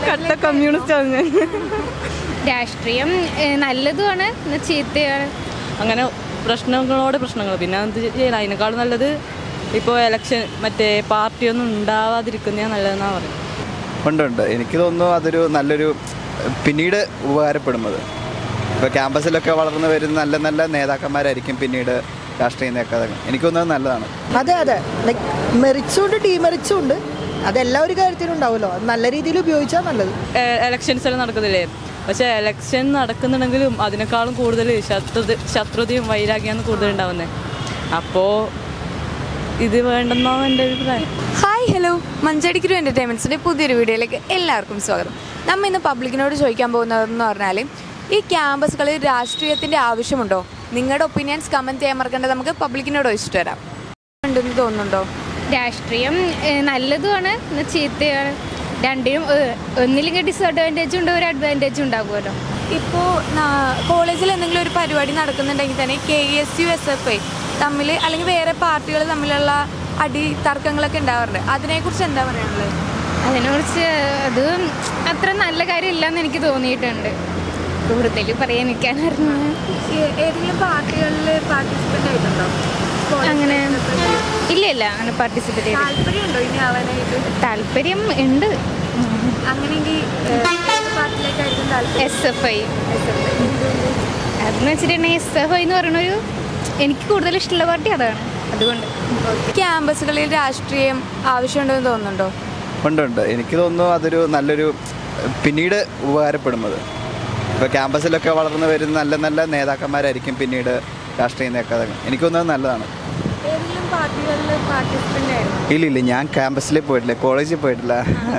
കട്ട കമ്മ്യൂണിസ്റ്റ് ആണ് ഞാൻ രാഷ്ട്രീയം ഏഹ്, നല്ലതുമാണ് എന്നാൽ ചീത്തയാണ് അങ്ങനെ പ്രശ്നങ്ങളോട് പ്രശ്നങ്ങൾ പിന്നെ എന്ത് ചെയ്യാൻ അതിനേക്കാൾ നല്ലത് ഇപ്പോൾ എലക്ഷൻ മറ്റേ പാർട്ടിയൊന്നും ഉണ്ടാവാതിരിക്കുന്നതാണ് നല്ലതെന്നാണ് പറയുന്നത് ഉണ്ട് ഉണ്ട് എനിക്ക് തോന്നുന്നു അതൊരു നല്ലൊരു പിന്നീട് ഉപകാരപ്പെടുന്നത് ഇപ്പോൾ ക്യാമ്പസിലൊക്കെ വളർന്നു വരുന്ന നല്ല നല്ല നേതാക്കന്മാരായിരിക്കും പിന്നീട് രാഷ്ട്രീയ നേതാക്കൾ എനിക്ക് തോന്നുന്നത് നല്ലതാണ് അതെ അതെ ലൈക്ക് മെറിറ്റ്സും ഉണ്ട് ഡീമെറിറ്റ്സും ഉണ്ട് അതെല്ലാ ഒരു കാര്യത്തിലും ഉണ്ടാവുമല്ലോ അത് നല്ല രീതിയിൽ ഉപയോഗിച്ചാൽ നല്ലത് എലക്ഷൻസ് എല്ലാം നടക്കുന്നില്ലേ പക്ഷേ എലക്ഷൻ നടക്കുന്നുണ്ടെങ്കിലും അതിനേക്കാളും കൂടുതൽ ശത്രുത ശത്രുതയും വൈരാഗ്യമാണ് കൂടുതൽ ഉണ്ടാവുന്നത് അപ്പോൾ ഇത് വേണ്ടെന്നാണ് എൻ്റെ അഭിപ്രായം ഹായ് ഹലോ മഞ്ചടിക്കുരു എൻ്റർടൈൻമെൻറ്റ്സിൻ്റെ പുതിയൊരു വീഡിയോയിലേക്ക് എല്ലാവർക്കും സ്വാഗതം നമ്മൾ ഇന്ന് പബ്ലിക്കിനോട് ചോദിക്കാൻ പോകുന്നതെന്ന് പറഞ്ഞാൽ ഈ ക്യാമ്പസുകളിൽ രാഷ്ട്രീയത്തിൻ്റെ ആവശ്യമുണ്ടോ നിങ്ങളുടെ ഒപ്പീനിയൻസ് കമൻറ്റ് ചെയ്യാൻ മറക്കേണ്ടത് നമുക്ക് പബ്ലിക്കിനോട് ചോദിച്ചിട്ട് വരാം ഉണ്ടെന്ന് തോന്നുന്നുണ്ടോ രാഷ്ട്രീയം ഏഹ്, നല്ലതുമാണ് എന്നാൽ ചീത്തയാണ് രണ്ടിനും ഏഹ്, ഒന്നില്ലെങ്കിൽ ഡിസഡ്വാൻറ്റേജ് ഉണ്ട് ഒരു അഡ്വാൻറ്റേജ് ഉണ്ടാകുമല്ലോ ഇപ്പോൾ കോളേജിൽ എന്തെങ്കിലും ഒരു പരിപാടി നടക്കുന്നുണ്ടെങ്കിൽ തന്നെ K S U S F I തമ്മിൽ അല്ലെങ്കിൽ വേറെ പാർട്ടികൾ തമ്മിലുള്ള അടി തർക്കങ്ങളൊക്കെ ഉണ്ടാവാറുണ്ട് അതിനെക്കുറിച്ച് എന്താ പറയാനുള്ളത് അതിനെക്കുറിച്ച് അത് അത്ര നല്ല കാര്യമില്ല എന്ന് എനിക്ക് തോന്നിയിട്ടുണ്ട് കൂടുതൽ പറയാൻ എനിക്കാനറിഞ്ഞു ഏ- ഏതെങ്കിലും പാർട്ടികളിൽ പാർട്ടിസിപ്പൻ്റ് ആയിട്ടുണ്ടോ അങ്ങനെ ഇല്ല ഇല്ല അങ്ങനെ പാർട്ടിസിപ്പേറ്റ് ചെയ്ത് താല്പര്യമുണ്ടോ ഇനി ആവാനായിട്ട് താല്പര്യം ഉണ്ട് അങ്ങനെയെങ്കിൽ പാർട്ടിയിലേക്കായിരിക്കും താല്പര്യം എസ് എഫ് ഐ അതെന്ന് വെച്ചിട്ടുണ്ടെങ്കിൽ എസ് എഫ് ഐ എന്ന് പറയുന്നൊരു എനിക്ക് കൂടുതൽ ഇഷ്ടമുള്ള പാർട്ടി അതാണ് അതുകൊണ്ട് ക്യാമ്പസുകളിൽ രാഷ്ട്രീയം ആവശ്യമുണ്ടെന്ന് തോന്നുന്നുണ്ടോ ഉണ്ട് ഉണ്ട് എനിക്ക് തോന്നുന്നു അതൊരു നല്ലൊരു പിന്നീട് ഉപകാരപ്പെടുന്നത് ഇപ്പോൾ ക്യാമ്പസിലൊക്കെ വളർന്നു വരുന്ന നല്ല നല്ല നേതാക്കന്മാരായിരിക്കും പിന്നീട് രാഷ്ട്രീയ നേതാക്കൾ എനിക്ക് തോന്നുന്നത് നല്ലതാണ് ഏതെങ്കിലും പാർട്ടികളിൽ പാർട്ടിസിപ്പൻ്റ് ആയിരുന്നു ഇല്ല ഇല്ല ഞാൻ ക്യാമ്പസിൽ പോയിട്ടില്ല കോളേജിൽ പോയിട്ടില്ല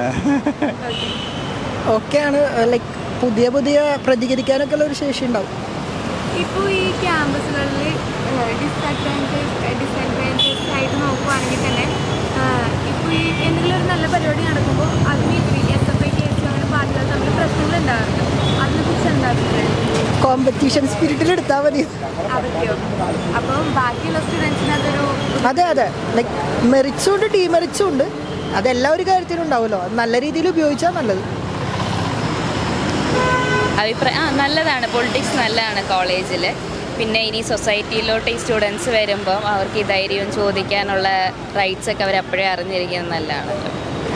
ഓക്കെയാണ് ലൈക്ക് പുതിയ പുതിയ പ്രതികരിക്കാനൊക്കെ ഉള്ള ഒരു ശേഷി ഉണ്ടാവും ഇപ്പോൾ ഈ ക്യാമ്പസുകളിൽ ഡിസഡ്വാൻറ്റേജ് ഡിസഡ്വാൻറ്റേജ് ആയിട്ട് നോക്കുവാണെങ്കിൽ തന്നെ ഇപ്പോൾ ഈ എന്തെങ്കിലും ഒരു നല്ല പരിപാടി നടക്കുമ്പോൾ അതിന് S F I K S അങ്ങനെ പാർട്ടികൾ തമ്മിൽ പ്രശ്നങ്ങൾ ഉണ്ടാകാറുണ്ട് അതിനെക്കുറിച്ച് എന്താ അഭിപ്രായം കോമ്പറ്റീഷൻ സ്പിരിറ്റിൽ എടുത്താൽ മതി അതൊക്കെയോ അപ്പം ബാക്കിയുള്ള സ്റ്റുഡൻസിന് അതൊരു അതെ അതെ ലൈക്ക് മെറിറ്റ്സും ഉണ്ട് ഡീമെറിറ്റ്സും ഉണ്ട് അതെല്ലാ ഒരു കാര്യത്തിലും ഉണ്ടാവുമല്ലോ അത് നല്ല രീതിയിൽ ഉപയോഗിച്ചാൽ നല്ലത് അഭിപ്രായം ആ നല്ലതാണ് പൊളിറ്റിക്സ് നല്ലതാണ് കോളേജിൽ പിന്നെ ഇനി സൊസൈറ്റിയിലോട്ട് ഈ സ്റ്റുഡൻസ് വരുമ്പോൾ അവർക്ക് ഈ ധൈര്യവും ചോദിക്കാനുള്ള റൈറ്റ്സ് ഒക്കെ അവർ അപ്പോഴേ അറിഞ്ഞിരിക്കുന്നത് നല്ലതാണല്ലോ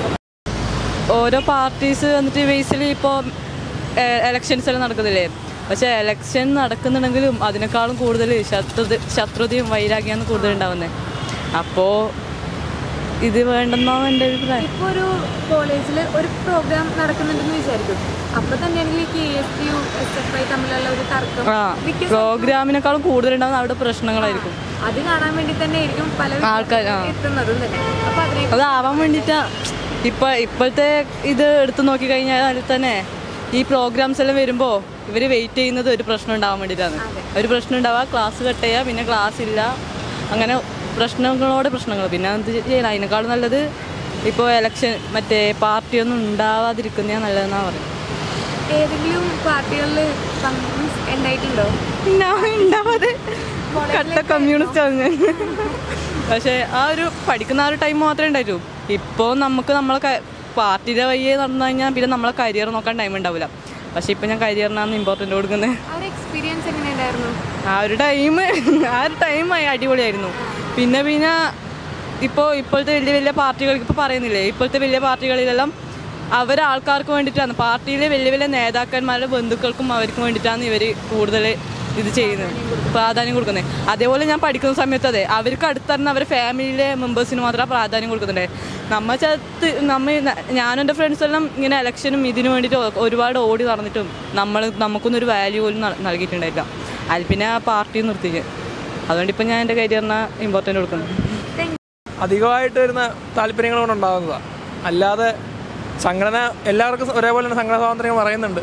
ഓരോ പാർട്ടീസ് വന്നിട്ട് ബേസിൽ ഇപ്പോൾ എലക്ഷൻസ് എല്ലാം നടക്കുന്നില്ലേ പക്ഷേ എലക്ഷൻ നടക്കുന്നുണ്ടെങ്കിലും അതിനേക്കാളും കൂടുതൽ ശത്രുത ശത്രുതയും വൈരാഗ്യമാണ് കൂടുതൽ ഉണ്ടാവുന്നത് അപ്പോൾ ഇത് വേണ്ടെന്നാണ് എൻ്റെ അഭിപ്രായം ഇപ്പോൾ ഒരു കോളേജിൽ ഒരു പ്രോഗ്രാം നടക്കുന്നുണ്ടെന്ന് വിചാരിക്കും അപ്പോൾ തന്നെയാണെങ്കിൽ K S U S F I തമ്മിലുള്ള ഒരു തർക്കം ആ മിക്ക സ്ഥലത്തും പ്രോഗ്രാമിനേക്കാളും കൂടുതൽ ഉണ്ടാവുന്ന അവിടെ പ്രശ്നങ്ങളായിരിക്കും അത് കാണാൻ വേണ്ടി തന്നെ ആയിരിക്കും പല ആൾക്കാർ, ആ. വിദ്യാർത്ഥികളും എത്തുന്നതും തന്നെ അപ്പോൾ അതിനെ അതാവാൻ വേണ്ടിയിട്ടാ ഇപ്പൊ ഇപ്പോഴത്തെ ഇത് എടുത്തു നോക്കിക്കഴിഞ്ഞാൽ തന്നെ ഈ പ്രോഗ്രാംസ് എല്ലാം വരുമ്പോൾ ഇവർ വെയിറ്റ് ചെയ്യുന്നത് ഒരു പ്രശ്നം ഉണ്ടാവാൻ വേണ്ടിയിട്ടാണ് ഒരു പ്രശ്നം ഉണ്ടാവുക ക്ലാസ് കട്ട് ചെയ്യുക പിന്നെ ക്ലാസ് ഇല്ല അങ്ങനെ പ്രശ്നങ്ങളോട് പ്രശ്നങ്ങൾ പിന്നെ എന്ത് ചെയ്യാൻ അതിനേക്കാളും നല്ലത് ഇപ്പോൾ എലക്ഷൻ മറ്റേ പാർട്ടിയൊന്നും ഉണ്ടാവാതിരിക്കുന്നതാണ് നല്ലതെന്നാണ് പറയുന്നത് ഏതെങ്കിലും പാർട്ടികളിൽ ഉണ്ടായിട്ടുണ്ടോ ഉണ്ടാവാതെ കട്ട കമ്മ്യൂണിസ്റ്റ് ആണ് ഞാൻ പക്ഷേ ആ ഒരു പഠിക്കുന്ന ആ ഒരു ടൈം മാത്രമേ ഉണ്ടായിട്ടു ഇപ്പോൾ നമുക്ക് നമ്മളെ ക- പാർട്ടിയുടെ വയ്യേ നടന്നു കഴിഞ്ഞാൽ പിന്നെ നമ്മളെ കരിയർ നോക്കാൻ ടൈം ഉണ്ടാവില്ല പക്ഷേ ഇപ്പം ഞാൻ കരിയറിനാണ് ഇമ്പോർട്ടൻ്റ് കൊടുക്കുന്നത് ആ ഒരു എക്സ്പീരിയൻസ് എങ്ങനെയുണ്ടായിരുന്നു ആ ഒരു ടൈം ആ ഒരു ടൈം അടിപൊളിയായിരുന്നു പിന്നെ പിന്നെ ഇപ്പോൾ ഇപ്പോഴത്തെ വലിയ വലിയ പാർട്ടികൾക്ക് ഇപ്പോൾ പറയുന്നില്ലേ ഇപ്പോഴത്തെ വലിയ പാർട്ടികളിലെല്ലാം അവർ ആൾക്കാർക്ക് വേണ്ടിയിട്ടാണ് പാർട്ടിയിലെ വലിയ വലിയ നേതാക്കന്മാരുടെ ബന്ധുക്കൾക്കും അവർക്കും വേണ്ടിയിട്ടാണ് ഇവർ കൂടുതൽ ഇത് ചെയ്യുന്നത് പ്രാധാന്യം കൊടുക്കുന്നത് അതേപോലെ ഞാൻ പഠിക്കുന്ന സമയത്ത് അതെ അവർക്ക് അടുത്തറിഞ്ഞ അവരുടെ ഫാമിലിയിലെ മെമ്പേഴ്സിന് മാത്രമേ പ്രാധാന്യം കൊടുക്കുന്നുണ്ട് നമ്മ ചത്ത് നമ്മ ഞാനും എൻ്റെ ഫ്രണ്ട്സെല്ലാം ഇങ്ങനെ ഇലക്ഷനും ഇതിനു വേണ്ടിയിട്ട് ഒരുപാട് ഓടി നടന്നിട്ടും നമ്മൾ നമുക്കൊന്നും ഒരു വാല്യൂ പോലും നൽ- നൽകിയിട്ടുണ്ടായില്ല അതിൽ പിന്നെ ആ പാർട്ടി നിർത്തിക്ക് അതുകൊണ്ട് ഇപ്പം ഞാൻ എൻ്റെ കരിയറിന് ഇമ്പോർട്ടൻ്റ് കൊടുക്കുന്നു അധികമായിട്ട് വരുന്ന താല്പര്യങ്ങൾ കൊണ്ട് ഉണ്ടാകുന്നതാണ് അല്ലാതെ സംഘടന എല്ലാവർക്കും ഒരേപോലെ തന്നെ സംഘടന സ്വാതന്ത്ര്യം പറയുന്നുണ്ട്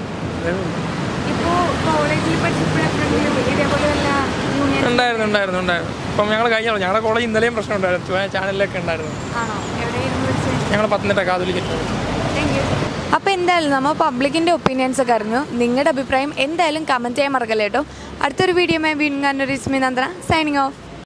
ഇപ്പോൾ കോളേജിൽ പഠിച്ചപ്പോഴെപ്പോഴെങ്കിലും ഇതേപോലെ വല്ല യൂണിയൻ ഉണ്ടായിരുന്നു ഉണ്ടായിരുന്നു ഉണ്ടായിരുന്നു ഇപ്പം ഞങ്ങൾ കഴിഞ്ഞ ഞങ്ങളുടെ കോളേജ് ഇന്നലെയും പ്രശ്നം ഉണ്ടായിരുന്നു ചാനലിലൊക്കെ ഉണ്ടായിരുന്നു ആണോ എവിടെയായിരുന്നു പഠിച്ചത് ഞങ്ങൾ പത്തനംതിട്ട കാതോലിക്ക് താങ്ക് യു അപ്പോൾ എന്തായാലും നമ്മൾ പബ്ലിക്കിൻ്റെ ഒപ്പീനിയൻസ് ഒക്കെ അറിഞ്ഞു നിങ്ങളുടെ അഭിപ്രായം എന്തായാലും കമൻറ്റ് ചെയ്യാൻ മറക്കല്ലേ കേട്ടോ അടുത്തൊരു വീഡിയോ വീണ്ടും കാണുന്ന റിസ്മി നന്ദന സൈനിങ് ഓഫ്